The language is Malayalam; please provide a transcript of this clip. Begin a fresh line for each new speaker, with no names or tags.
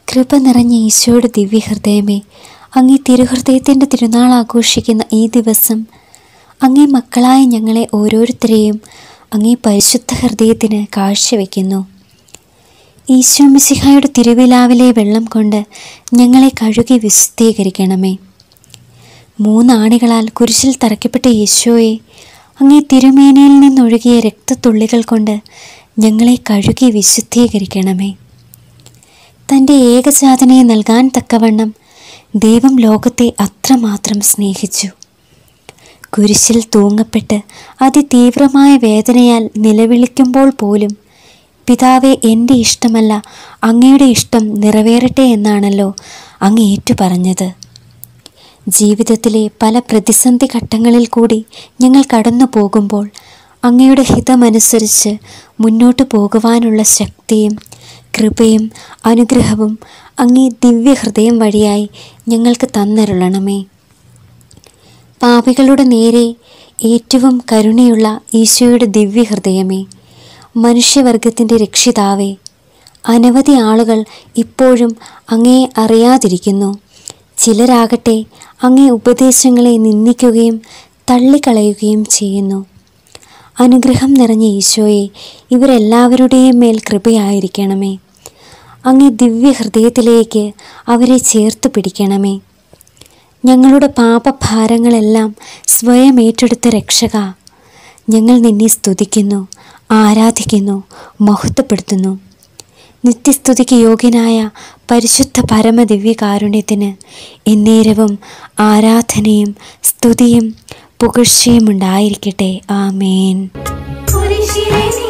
കൃപ നിറഞ്ഞ ഈശോയുടെ ദിവ്യഹൃദയമേ അങ്ങേ തിരുഹൃദയത്തിൻ്റെ തിരുനാൾ ആഘോഷിക്കുന്ന ഈ ദിവസം അങ്ങേ മക്കളായ ഞങ്ങളെ ഓരോരുത്തരെയും അങ്ങേ പരിശുദ്ധ ഹൃദയത്തിന് കാഴ്ചവെക്കുന്നു ഈശോ മിശിഹായുടെ തിരുവിലാവിലെ വെള്ളം കൊണ്ട് ഞങ്ങളെ കഴുകി വിശുദ്ധീകരിക്കണമേ മൂന്നാണികളാൽ കുരിശിൽ തറയ്ക്കപ്പെട്ട യേശോയെ അങ്ങേ തിരുമേനയിൽ നിന്നൊഴുകിയ രക്തത്തുള്ളികൾ കൊണ്ട് ഞങ്ങളെ കഴുകി വിശുദ്ധീകരിക്കണമേ തൻ്റെ ഏകജാതനെ നൽകാൻ തക്കവണ്ണം ദൈവം ലോകത്തെ അത്രമാത്രം സ്നേഹിച്ചു കുരിശിൽ തൂങ്ങപ്പെട്ട് അതിതീവ്രമായ വേദനയാൽ നിലവിളിക്കുമ്പോൾ പോലും പിതാവെ എൻ്റെ ഇഷ്ടമല്ല അങ്ങയുടെ ഇഷ്ടം നിറവേറട്ടെ എന്നാണല്ലോ അങ്ങ് ഏറ്റുപറഞ്ഞത് ജീവിതത്തിലെ പല പ്രതിസന്ധി ഘട്ടങ്ങളിൽ കൂടി ഞങ്ങൾ കടന്നു പോകുമ്പോൾ അങ്ങയുടെ ഹിതമനുസരിച്ച് മുന്നോട്ട് പോകുവാനുള്ള ശക്തിയും കൃപയും അനുഗ്രഹവും അങ്ങേ ദിവ്യഹൃദയം വഴിയായി ഞങ്ങൾക്ക് തന്നരുളണമേ പാപികളുടെ നേരെ ഏറ്റവും കരുണയുള്ള ഈശോയുടെ ദിവ്യഹൃദയമേ മനുഷ്യവർഗത്തിൻ്റെ രക്ഷിതാവേ അനവധി ആളുകൾ ഇപ്പോഴും അങ്ങയെ അറിയാതിരിക്കുന്നു ചിലരാകട്ടെ അങ്ങേ ഉപദേശങ്ങളെ നിന്ദിക്കുകയും തള്ളിക്കളയുകയും ചെയ്യുന്നു അനുഗ്രഹം നിറഞ്ഞ ഈശോയെ ഇവരെല്ലാവരുടെയും മേൽ കൃപയായിരിക്കണമേ അങ്ങേ ദിവ്യഹൃദയത്തിലേക്ക് അവരെ ചേർത്ത് പിടിക്കണമേ ഞങ്ങളുടെ പാപഭാരങ്ങളെല്ലാം സ്വയം ഏറ്റെടുത്ത രക്ഷക ഞങ്ങൾ നിന്നെ സ്തുതിക്കുന്നു ആരാധിക്കുന്നു മഹത്വപ്പെടുത്തുന്നു നിത്യസ്തുതിക്ക് യോഗ്യനായ പരിശുദ്ധ പരമദിവ്യകാരുണ്യത്തിന് എന്നേരവും ആരാധനയും സ്തുതിയും പുകഴ്ചയും ഉണ്ടായിരിക്കട്ടെ ആമേൻ
കുരിശിലെ നീ